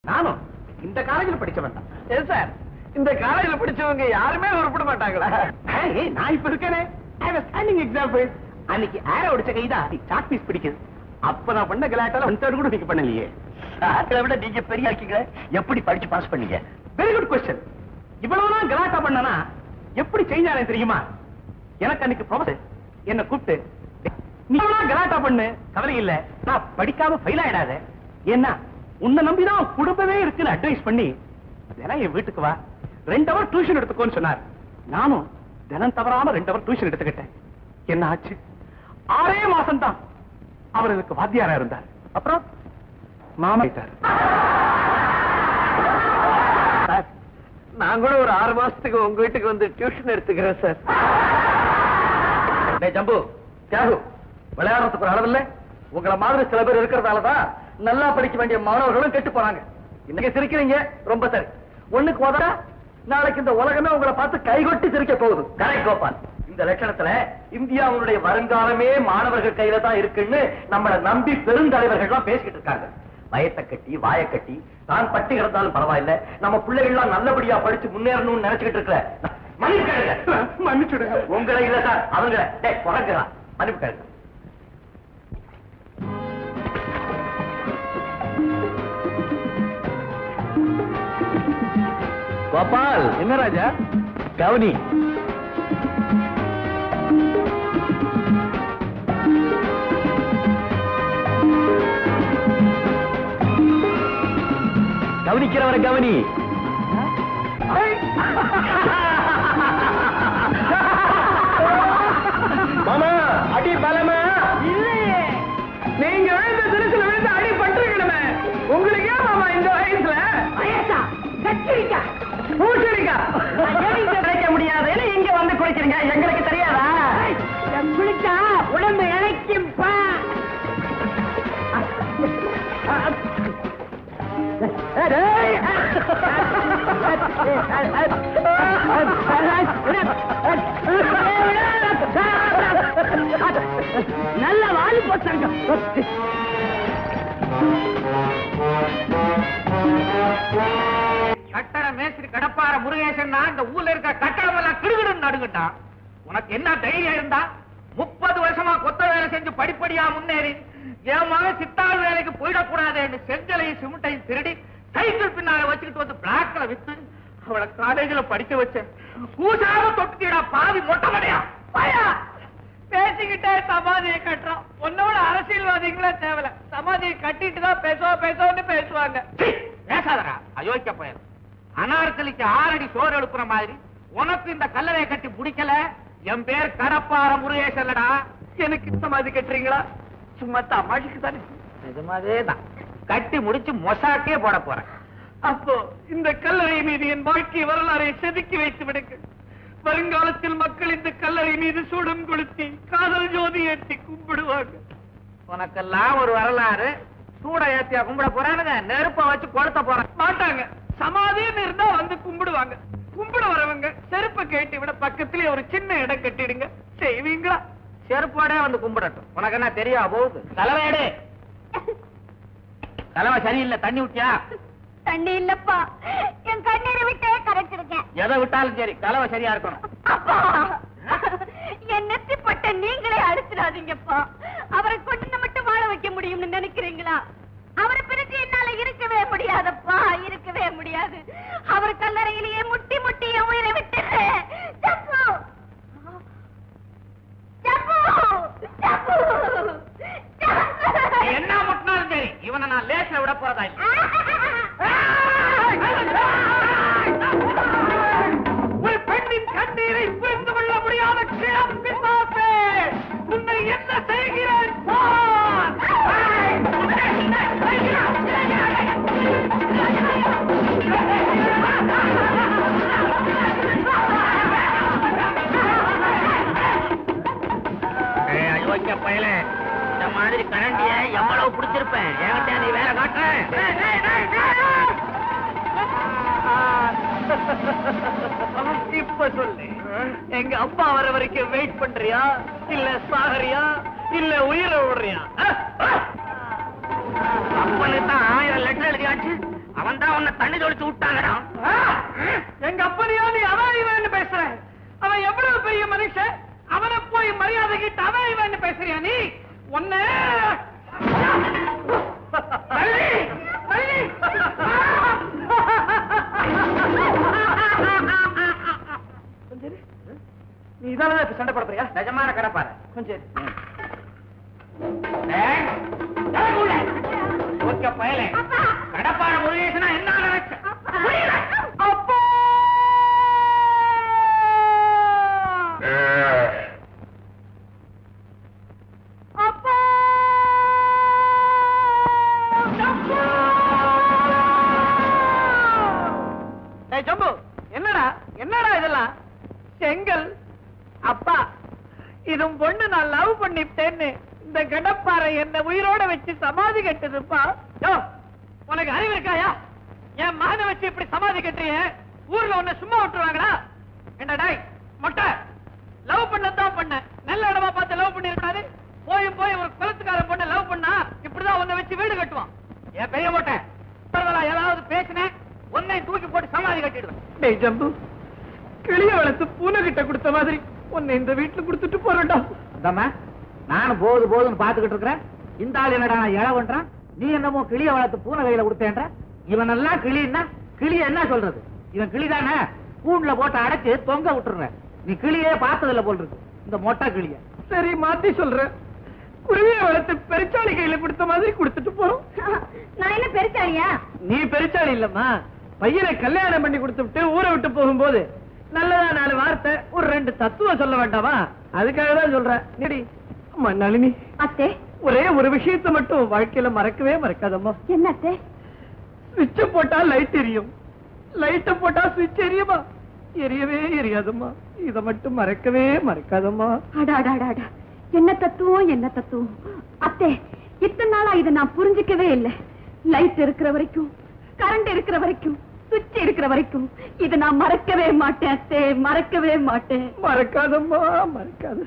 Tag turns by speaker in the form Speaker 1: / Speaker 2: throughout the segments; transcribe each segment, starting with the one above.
Speaker 1: நானும் இந்த காலேஜில் படிச்சவன் தான்
Speaker 2: ஏன் சார் இந்த காலேஜ்ல படிச்சவங்க யாருமே உருப்பிட மாட்டாங்களா
Speaker 1: ஏய், நான் இப்ப இருக்கேனே ஐ வாஸ் ஸ்டாண்டிங் எக்ஸாம்பிள் அன்னைக்கு ஏற ஒடிச்ச கைதான் சாக் பீஸ் பிடிக்குது அப்ப நான் பண்ண கலாட்டால ஒன் தேர்ட் கூட நீங்க பண்ணலையே
Speaker 3: அதை விட நீங்க பெரிய இருக்கீங்க எப்படி படிச்சு பாஸ் பண்ணீங்க
Speaker 1: வெரி குட் கொஸ்டின் இவ்வளவுதான் கலாட்டா பண்ணனா எப்படி செஞ்சானே தெரியுமா எனக்கு அன்னைக்கு ப்ரொஃபசர் என்ன கூப்பிட்டு நீ இவ்வளவு கலாட்டா பண்ணு கவலை இல்ல நான் படிக்காம ஃபெயில் ஆயிடாத ஏன்னா உன்னை நம்பிதான் குடும்பமே இருக்குன்னு அட்வைஸ் பண்ணி தினம் என் வீட்டுக்கு வா ரெண்டு ஹவர் டியூஷன் எடுத்துக்கோன்னு சொன்னார் நானும் தினம் தவறாம ரெண்டு ஹவர் டியூஷன் எடுத்துக்கிட்டேன் என்ன ஆச்சு ஆறே மாசம் தான் அவர் எனக்கு வாத்தியாரா இருந்தார் அப்புறம் மாமா ஆயிட்டார்
Speaker 2: சார் நான் கூட ஒரு ஆறு மாசத்துக்கு உங்க வீட்டுக்கு வந்து டியூஷன் எடுத்துக்கிறேன் சார்
Speaker 3: டேய் ஜம்பு தியாகு விளையாடுறதுக்கு ஒரு அளவில்லை உங்களை மாதிரி சில பேர் இருக்கிறதாலதான் நல்லா படிக்க வேண்டிய மாணவர்களும் கெட்டு போனாங்க இன்னைக்கு சிரிக்கிறீங்க ரொம்ப சரி ஒண்ணுக்கு உதவ நாளைக்கு இந்த உலகமே உங்களை பார்த்து கைகொட்டி சிரிக்க போகுது கரெக்ட் கோபால் இந்த லட்சணத்துல இந்தியாவுடைய வருங்காலமே மாணவர்கள் கையில தான் இருக்குன்னு நம்மளை நம்பி பெருந்தலைவர்கள்லாம் பேசிக்கிட்டு இருக்காங்க வயத்தை கட்டி வாயை கட்டி தான் பட்டு கிடந்தாலும் பரவாயில்ல நம்ம பிள்ளைகள்லாம் நல்லபடியா படிச்சு முன்னேறணும்னு நினைச்சுக்கிட்டு இருக்கிற மன்னிப்பு கேளுங்க.
Speaker 1: மன்னிச்சுடுங்க
Speaker 3: உங்களை இல்ல சார் அவங்கள டேய் குறைக்கிறா மன்னிப்பு கேளுங்க
Speaker 1: கோபால் என்ன ராஜா
Speaker 3: கவனி கவனிக்கிறவரை கவனி
Speaker 1: மாமா அடி பலமா இல்லையே நீங்க விழுந்த திருச்சில விழுந்து அடி பட்டிருக்கணுமே உங்களுக்கு ஏன் மாமா இந்த வயசுல
Speaker 4: வயசா கத்திரிக்கா
Speaker 1: பூசணிக்கா
Speaker 4: கிடைக்க முடியாதுன்னு இங்க வந்து குளிக்கிறீங்க எங்களுக்கு தெரியாதா குளிச்சா உடம்பு இழைக்கும்பா நல்ல வாலி போட்டாங்க
Speaker 2: கட்டட மேஸ்திரி கடப்பார முருகேசன் இந்த ஊர்ல இருக்க கட்டடம் எல்லாம் கிடுகிடுன்னு நடுங்கட்டான் உனக்கு என்ன தைரியம் இருந்தா முப்பது வருஷமா கொத்த வேலை செஞ்சு படிப்படியா முன்னேறி என் மகன் சித்தாள் வேலைக்கு போயிடக்கூடாதுன்னு செங்கலையும் சிமெண்டையும் திருடி சைக்கிள் பின்னால வச்சுக்கிட்டு வந்து பிளாக்ல வித்து அவளை காலேஜ்ல படிக்க வச்சேன் கூசாம தொட்டுடா பாவி மொட்டை மடையா பயா பேசிக்கிட்டே சமாதியை கட்டுறோம் உன்னோட அரசியல்வாதிகளே தேவையில்ல சமாதியை கட்டிட்டு தான் பேசுவோம் பேசுவோம்னு பேசுவாங்க பேசாதடா அயோக்கிய பையன் அனார்கலிக்கு ஆறடி சோறு எழுப்புற மாதிரி உனக்கு இந்த கல்லறையை கட்டி பிடிக்கல என் பேர் கடப்பார முருகேசல்லடா எனக்கு சமாதி கட்டுறீங்களா சும்மா தமாஷுக்கு தானே நிஜமாவே தான் கட்டி முடிச்சு மொசாக்கே போட போறேன் அப்போ இந்த கல்லறை மீது என் வாழ்க்கை வரலாறை செதுக்கி வைத்து விடுங்க வருங்காலத்தில் மக்கள் இந்த கல்லறை மீது சூடம் கொளுத்தி காதல் ஜோதி ஏற்றி கும்பிடுவாங்க உனக்கெல்லாம் ஒரு வரலாறு சூட ஏத்தியா கும்பிட போறானுங்க நெருப்ப வச்சு கொளுத்த போறாங்க மாட்டாங்க சமாதின்னு இருந்தா வந்து கும்பிடுவாங்க கும்பிட வரவங்க செருப்பை கேட்டு விட பக்கத்திலே ஒரு சின்ன இடம் கட்டிடுங்க செய்வீங்களா செருப்போட வந்து கும்பிடட்டும் உனக்கு என்ன தெரியா போகுது கலவை எடு கலவை சரியில்லை தண்ணி விட்டியா
Speaker 4: தண்ணி இல்லப்பா என் கண்ணீரை விட்டே கரைச்சிருக்கேன்
Speaker 2: எதை விட்டாலும் சரி கலவை சரியா இருக்கணும்
Speaker 4: அப்பா என் நெத்திப்பட்ட நீங்களே அடிச்சிடாதீங்கப்பா அவரை கொண்டு மட்டும் வாழ வைக்க முடியும்னு நினைக்கிறீங்களா அவரை பிறகு என்னால இருக்கவே முடியாதப்பா இருக்கவே முடியாது அவர் கல்லறையிலேயே முட்டி முட்டி என் உயிரை விட்டுறேன் ஜப்பு ஜப்பு ஜப்பு
Speaker 2: நீ என்ன முட்டினாலும் சரி இவனை நான் லேஸ்ல விட போறதா இல்ல. ஒரு பெண்ணின் கண்ணீரை புரிந்து கொள்ள முடியாத கிழம் பிசாசே உன்னை என்ன செய்கிறேன் பார். ஏய், அயோக்கிய பயலே இந்த மாதிரி கரண்டிய எவ்வளவு பிடிச்சிருப்பேன் என்கிட்ட நீ வேற காட்டுறேன் இப்ப சொல்லு எங்க அப்பா வர வரைக்கும் வெயிட் பண்றியா இல்ல சாகரியா இல்ல உயிரை விடுறியா அப்பனுக்கு தான் ஆயிரம் லெட்டர் எழுதியாச்சு அவன் அவன் தான் உன்னை தண்ணி தொளிச்சு விட்டாங்கடா
Speaker 3: ஆ, எங்க அப்பனையா நீ அவன் இவன் பேசுற அவன் எவ்வளவு பெரிய மனுஷன் அவனை போய் மரியாதை கிட்ட அவன் இவன் பேசுறியா நீ ஒன்னு நீ இதானதான் இப்ப சண்டை போட போறியா
Speaker 2: நிஜமான கடப்பாரு
Speaker 3: கொஞ்சம் இரு.
Speaker 2: டேய், டேய் உள்ள. ஒத்த பயலே. கடப்பார முருகேசனா என்ன நினைச்ச புரியல.
Speaker 3: அப்பா அப்பா ஏய் ஜம்பு என்னடா என்னடா இதெல்லாம் செங்கல் அப்பா இதும் பொண்ணு நான் லவ் பண்ணிட்டேன்னு இந்த கடப்பாறை என்ன உயிரோட வச்சு சமாதி கட்டுதுப்பா யோ உனக்கு அறிவு இருக்காயா என் மகனை வச்சு இப்படி சமாதி கட்டுறிய ஊர்ல உன்னை சும்மா விட்டுருவாங்களா என்ன டாய் மொட்டை லவ் பண்ணதான் பண்ண நல்ல இடமா பார்த்து லவ் பண்ணிருக்காது போய் போய் ஒரு குலத்துக்கார பொண்ணை லவ் பண்ணா இப்படிதான் உன்னை வச்சு வீடு கட்டுவான்
Speaker 2: என் பெரிய மொட்டை பரவாயில்ல, ஏதாவது பேசினேன் உன்னை தூக்கி போட்டு சமாதி கட்டிடுவேன்
Speaker 3: டேய் ஜம்பு கிளிய வளர்த்து பூனை கிட்ட கொடுத்த மாதிரி உன்னை இந்த வீட்டுல கொடுத்துட்டு போறேன்டா
Speaker 2: அதாம்மா நானும் போது போதுன்னு பாத்துக்கிட்டு இருக்கிறேன் இந்த ஆள் என்னடா இளவன்றான் நீ என்னமோ கிளிய வளர்த்து பூனை கையில கொடுத்தேன்ற இவன் எல்லாம் கிளின்னா கிளி என்ன சொல்றது இவன் கிளி தானே கூண்டுல போட்டு அடைச்சு தொங்க விட்டுறேன் நீ கிளியே பார்த்ததில்ல போல் இருக்கு இந்த மொட்டை கிளிய
Speaker 3: சரி மாத்தி சொல்றேன் குருவியை வளர்த்து பெருச்சாளி கையில கொடுத்த மாதிரி கொடுத்துட்டு போறோம்
Speaker 4: நான் என்ன பெருச்சாலியா
Speaker 3: நீ பெருச்சாளி இல்லம்மா பையனை கல்யாணம் பண்ணி கொடுத்துட்டு ஊரை விட்டு போகும்போது நல்லதா நாலு வார்த்தை ஒரு ரெண்டு தத்துவம் சொல்ல வேண்டாமா அதுக்காக தான் சொல்றேன் நிடி அம்மா நளினி
Speaker 4: அத்தே
Speaker 3: ஒரே ஒரு விஷயத்தை மட்டும் வாழ்க்கையில மறக்கவே மறக்காதம்மா
Speaker 4: என்ன அத்தே
Speaker 3: சுவிட்ச போட்டா லைட் எரியும் லைட்ட போட்டா சுவிட்ச் எரியுமா எரியவே எரியாதம்மா இத மட்டும் மறக்கவே மறக்காதம்மா
Speaker 4: அடாடாடாடா என்ன தத்துவம் என்ன தத்துவம் அத்தே இத்தனை நாளா இதை நான் புரிஞ்சுக்கவே இல்லை லைட் இருக்கிற வரைக்கும் கரண்ட் இருக்கிற வரைக்கும் சுவிட்ச் இருக்கிற வரைக்கும் இதை நான் மறக்கவே மாட்டேன் அத்தே மறக்கவே மாட்டேன்
Speaker 3: மறக்காதம்மா மறக்காத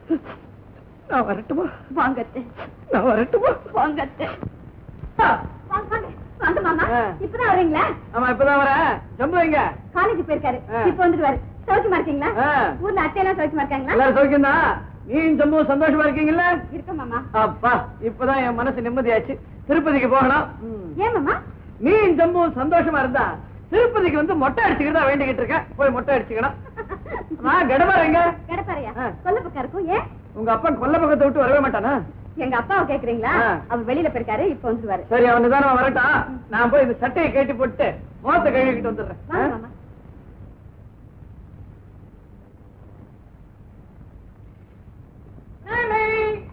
Speaker 3: நான் வரட்டுமா
Speaker 4: வாங்க அத்தே
Speaker 3: நான் வரட்டுமா
Speaker 4: வாங்க அத்தே வாங்க வாங்க வாங்க மாமா
Speaker 3: ஆ.
Speaker 4: இப்பதான் வரீங்களா
Speaker 3: ஆமா இப்பதான் வரேன் ஜம்பு எங்க
Speaker 4: காலேஜ் போயிருக்காரு
Speaker 3: ஆ.
Speaker 4: இப்ப வந்துட்டு சௌக்கியமா இருக்கீங்களா
Speaker 3: ஆ.
Speaker 4: ஊர்ல அத்தையெல்லாம் சௌக்கியமா இருக்காங்களா
Speaker 3: எல்லாரும் சௌக்கியம் தான் நீ ஜம்பு சந்தோஷமா இருக்கீங்கல்ல
Speaker 4: இருக்க மாமா
Speaker 3: அப்பா இப்பதான் என் மனசு நிம்மதியாச்சு திருப்பதிக்கு போகணும் ம்.
Speaker 4: ஏன் மாமா
Speaker 3: நீ ஜம்பு சந்தோஷமா இருந்தா திருப்பதிக்கு வந்து மொட்டை அடிச்சுக்கிறதா வேண்டிக்கிட்டு இருக்கேன் போய் மொட்டை அடிச்சுக்கணும் ஆ கடமார் எங்க
Speaker 4: கடப்பாறையா
Speaker 3: ஆ.
Speaker 4: கொல்ல பக்கம் இருக்கும் ஏன்
Speaker 3: உங்க அப்பா கொல்ல பக்கத்தை விட்டு வரவே மாட்டானா
Speaker 4: எங்க அப்பாவை கேக்குறீங்களா
Speaker 3: ஆ.
Speaker 4: அவர் வெளியில போயிருக்காரு இப்ப வந்துருவாரு
Speaker 3: சரி அவன் நிதானமா வரட்டான் நான் போய் இந்த சட்டையை கேட்டி போட்டு முகத்தை கழுவிக்கிட்டு வந்துடுறேன்
Speaker 4: வாங்க
Speaker 3: ஆ?
Speaker 4: மாமா
Speaker 3: நளை.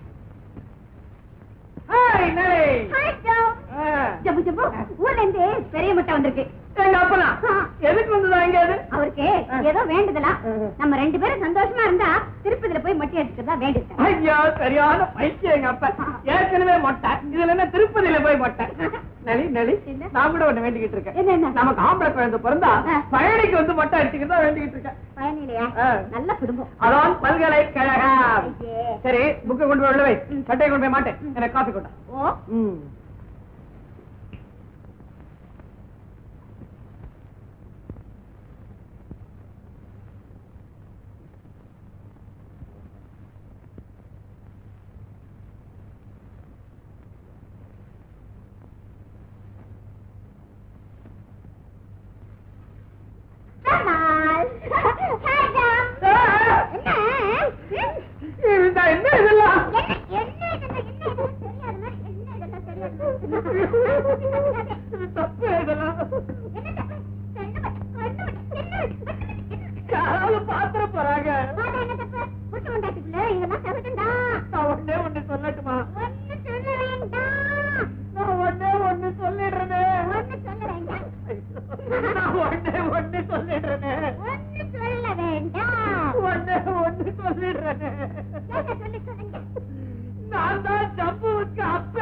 Speaker 3: ஹாய், நளை.
Speaker 4: ஹாய் ஜம்
Speaker 3: ஆ.
Speaker 4: ஜம்பு ஜம்பு ஊர்ல இருந்து பெரிய முட்டை வந்திருக்கு
Speaker 3: எங்க அப்பனா
Speaker 4: ஆ.
Speaker 3: எதுக்கு வந்ததா இங்க அது
Speaker 4: அவருக்கு
Speaker 3: ஆ.
Speaker 4: ஏதோ வேண்டுதலா
Speaker 3: ஆ.
Speaker 4: நம்ம ரெண்டு பேரும் சந்தோஷமா இருந்தா திருப்பதியில போய் மொட்டை அடிச்சுக்கிறதா வேண்டியிருக்காரு
Speaker 3: ஐயா சரியான பைத்தியம் எங்க அப்பா ஏற்கனவே மொட்டை இதுல என்ன திருப்பதியில போய் மொட்டை நளி நளி
Speaker 4: என்ன?
Speaker 3: நான் கூட ஒண்ணு வேண்டிக்கிட்டு இருக்கேன்
Speaker 4: என்ன, என்ன?
Speaker 3: நமக்கு ஆம்பளை குழந்தை பிறந்தா
Speaker 4: ஆ.
Speaker 3: பழனிக்கு வந்து மொட்டை அடிச்சுக்கிறதா வேண்டிக்கிட்டு இருக்கேன்
Speaker 4: பயனிலையா
Speaker 3: ஆ.
Speaker 4: நல்ல குடும்பம்
Speaker 3: அதான் பல்கலைக்கழகம்
Speaker 4: ஐயே.
Speaker 3: சரி புக்கை கொண்டு போய் உள்ள வை சட்டையை கொண்டு போய் மாட்டேன் எனக்கு காஃபி கொண்டா
Speaker 4: ஓ
Speaker 3: ம்
Speaker 4: கமால் ஹாய் ஜம் என்ன
Speaker 3: இந்த என்ன இதெல்லாம்
Speaker 4: என்ன என்ன இதெல்லாம் என்ன இதெல்லாம் தெரியாத மாதிரி என்ன இதெல்லாம் தெரியாத மாதிரி
Speaker 3: தப்பு இதெல்லாம்
Speaker 4: என்ன தப்பு? என்ன தப்பு? என்ன தப்பு?
Speaker 3: யாராவது பாத்திர போறாங்க
Speaker 4: பாத்தா என்ன தப்பு? புருஷன் பொண்டாட்டிக்குள்ள இதெல்லாம் சகஜம்டா.
Speaker 3: நான் ஒண்ணே ஒண்ணு சொல்லட்டுமா
Speaker 4: ஒண்ணு சொல்ல வேண்டாம்.
Speaker 3: நான் ஒண்ணே ஒண்ணு சொல்லிடுறேனே
Speaker 4: ஒண்ணு சொல்ல வேண்டாம்.
Speaker 3: நான் ஒண்ணே ஒண்ணு சொல்லிடுறேனே
Speaker 4: ஒண்ணு சொல்ல வேண்டாம்.
Speaker 3: ஒண்ணே ஒண்ணு சொல்லிடுறேனே
Speaker 4: என்ன சொல்லி சொல்லுங்க.
Speaker 3: நான் தான் ஜம்புவுக்கு அப்பே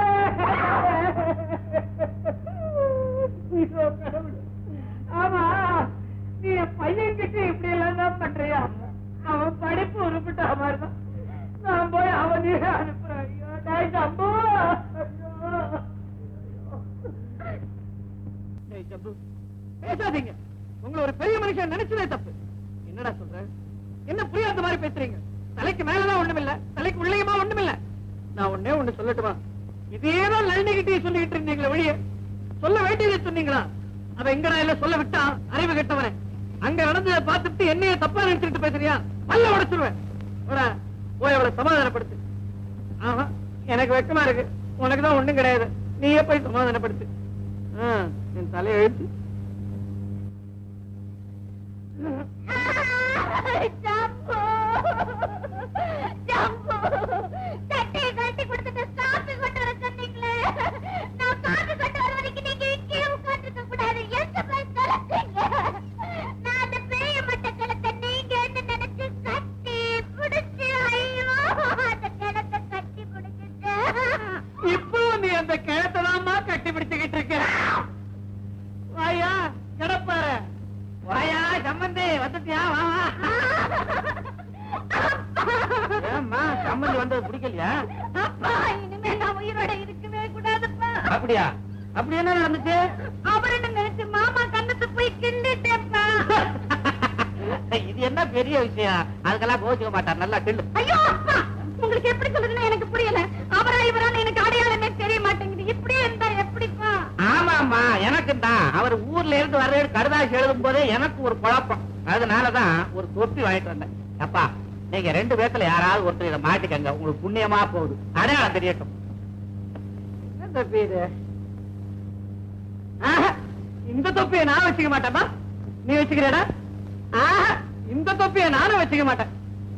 Speaker 3: ஐயோ, கடவுளே. ஆமா நீ என் பையன் கிட்ட இப்படி எல்லாம் தான் பண்றியா அவன் படிப்பு உருப்பிட்டா மாதிரிதான் நான் போய் அவனையே அனுப்புறேன் ஐயோ, டேய் ஜம்பு ஐயோ. டேய் ஜம்பு சம்பு பேசாதீங்க உங்களை ஒரு பெரிய மனுஷன் நினைச்சதே தப்பு என்னடா சொல்ற என்ன புரியாத மாதிரி பேசுறீங்க தலைக்கு மேலதான் ஒண்ணுமில்ல தலைக்கு உள்ளேயுமா ஒண்ணுமில்ல நான் ஒண்ணே ஒண்ணு சொல்லட்டுமா இதேதான் நளினிகிட்டே சொல்லிக்கிட்டு இருந்தீங்களே வழிய சொல்ல வேண்டியதை சொன்னீங்களா அவ எங்கடா இல்ல சொல்ல விட்டா அறிவு கெட்டவனே அங்க நடந்ததை பார்த்துட்டு என்னைய தப்பா நினைச்சுட்டு பேசுறியா பல்ல உடைச்சிருவேன் போடா, போய் அவளை சமாதானப்படுத்து ஆமா எனக்கு வெக்கமா இருக்கு உனக்கு தான் ஒண்ணும் கிடையாது நீயே போய் சமாதானப்படுத்து ஆ, என் தலையை எழுத்து
Speaker 4: ஜம்பு ஜம்பு சட்டையை கழட்டி கொடுத்துட்டு காப்பி கொண்டு வர சொன்னீங்களே நான் காப்பி கொண்டு வர வரைக்கும் நீங்க இங்கே உட்கார்ந்துருக்க கூடாது எந்த போய் தொலைச்சீங்க நான் அந்த பெரிய மட்ட கிழத்தை நீங்க என்ன நினைச்சு கட்டி பிடிச்சு ஐயோ அந்த கிழத்தை கட்டி பிடிச்சிட்டு
Speaker 3: இப்போ நீ அந்த கிழத்தலாமா கட்டி பிடிச்சுக்கிட்டு இருக்க வாயா கிடப்பாரு
Speaker 2: வாயா சம்பந்தி வந்துட்டியா வா வா ஏம்மா சம்பந்தி வந்தது பிடிக்கலையா
Speaker 4: அப்பா இனிமே நான் உயிரோட இருக்கவே கூடாதுப்பா
Speaker 2: அப்படியா அப்படி என்ன நடந்துச்சு
Speaker 4: அவருன்னு நினைச்சு மாமா கண்ணத்தை போய் கிள்ளிட்டேன்ப்பா
Speaker 2: இது என்ன பெரிய விஷயம் அதுக்கெல்லாம் கோச்சுக்க மாட்டார் நல்லா கிள்ளு
Speaker 4: ஐயோ அப்பா உங்களுக்கு எப்படி சொல்றதுன்னு எனக்கு புரியல அவரா இவரான்னு எனக்கு அடையாளமே தெரிய மாட்டேங்குது இப்படியே இருந்தா எப்படிப்பா
Speaker 2: ஆமாமா எனக்கு தான் அவர் ஊர்ல இருந்து வர்ற கடுதாசி எழுதும் போதே எனக்கு ஒரு குழப்பம் அதனாலதான் ஒரு தொப்பி வாங்கிட்டு வந்தேன் அப்பா நீங்க ரெண்டு பேத்துல யாராவது ஒருத்தர் இதை மாட்டிக்கங்க உங்களுக்கு புண்ணியமா போகுது அடையாளம் தெரியட்டும்
Speaker 3: என்ன தொப்பி இது ஆஹா, இந்த தொப்பியை நான் வச்சுக்க மாட்டேமா நீ வச்சுக்கிறடா ஆஹா, இந்த தொப்பியை நானும் வச்சுக்க மாட்டேன்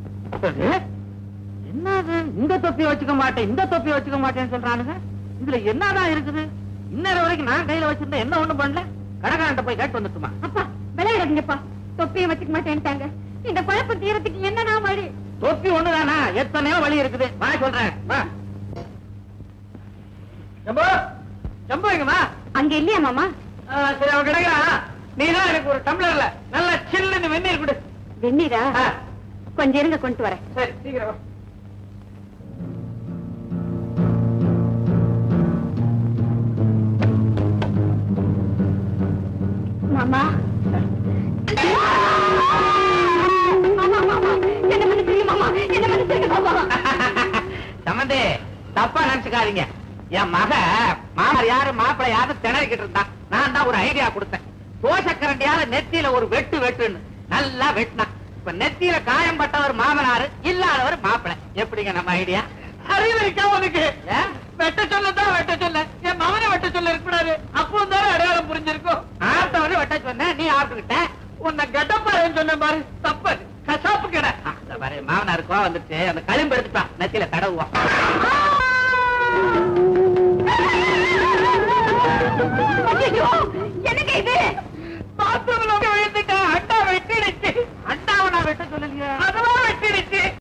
Speaker 2: என்னது இந்த தொப்பி வச்சுக்க மாட்டேன் இந்த தொப்பி வச்சுக்க மாட்டேன்னு சொல்றானுங்க இதுல என்னதான் இருக்குது இன்னொரு வரைக்கும் நான் கையில வச்சிருந்தேன் என்ன ஒண்ணும் பண்ணல கடைக்காரன்ட்ட போய் கேட்டு வந்துட்டுமா
Speaker 4: அப்பா விளையாடுங்கப்பா தொப்பியை வச்சுக்க மாட்டேன்ட்டாங்க இந்த குழப்பம் தீரத்துக்கு என்னன்னா வழி
Speaker 2: தொப்பி ஒண்ணுதானா எத்தனையோ வழி இருக்குது வா சொல்றேன் வா
Speaker 3: ஜம்பு ஜம்பு எங்கம்மா
Speaker 4: அங்க இல்லையா மாமா
Speaker 3: ஆ, சரி அவன் கிடைக்கிறான் நீ தான் எனக்கு ஒரு டம்ளர்ல நல்ல சில்லுன்னு வெந்நீர் கொடு
Speaker 4: வெந்நீரா
Speaker 3: ஆ,
Speaker 4: கொஞ்சம் இருங்க கொண்டு வரேன்
Speaker 3: சரி சீக்கிரம் வா.
Speaker 4: மாமா மாமா மாமா என்ன மன்னிச்சிருங்க மாமா என்ன மன்னிச்சிருங்க மாமா
Speaker 2: சம்பந்தி தப்பா நினைச்சுக்காதீங்க என் மக மாமர் யாரு மாப்பிள்ளை யாரு திணறிக்கிட்டு இருந்தான் நான் தான் ஒரு ஐடியா கொடுத்தேன் தோசக்கரண்டியால நெத்தியில ஒரு வெட்டு வெட்டுன்னு நல்லா வெட்டினான் இப்ப நெத்தியில காயம் பட்டவர் மாமனாரு இல்லாதவர் மாப்பிள்ளை எப்படிங்க நம்ம ஐடியா
Speaker 3: அறிவு இருக்கா உனக்கு
Speaker 2: ஏன்?
Speaker 3: வெட்ட சொல்லதான் வெட்ட சொல்ல என் மகனை வெட்ட சொல்ல இருக்கக்கூடாது அப்போ தானே அடையாளம் புரிஞ்சிருக்கும்
Speaker 2: ஆத்தவரு வெட்ட சொன்ன நீ ஆட்டுக்கிட்ட
Speaker 3: உன்னை கெட்டப்பாருன்னு சொன்ன பாரு தப்பு அது. கசாப்பு கடை
Speaker 2: மாமனாருக்கு வந்துட்டு அந்த களிம்பு எடுத்துட்டான் நெத்தியில தடவுவான்
Speaker 4: ஆ!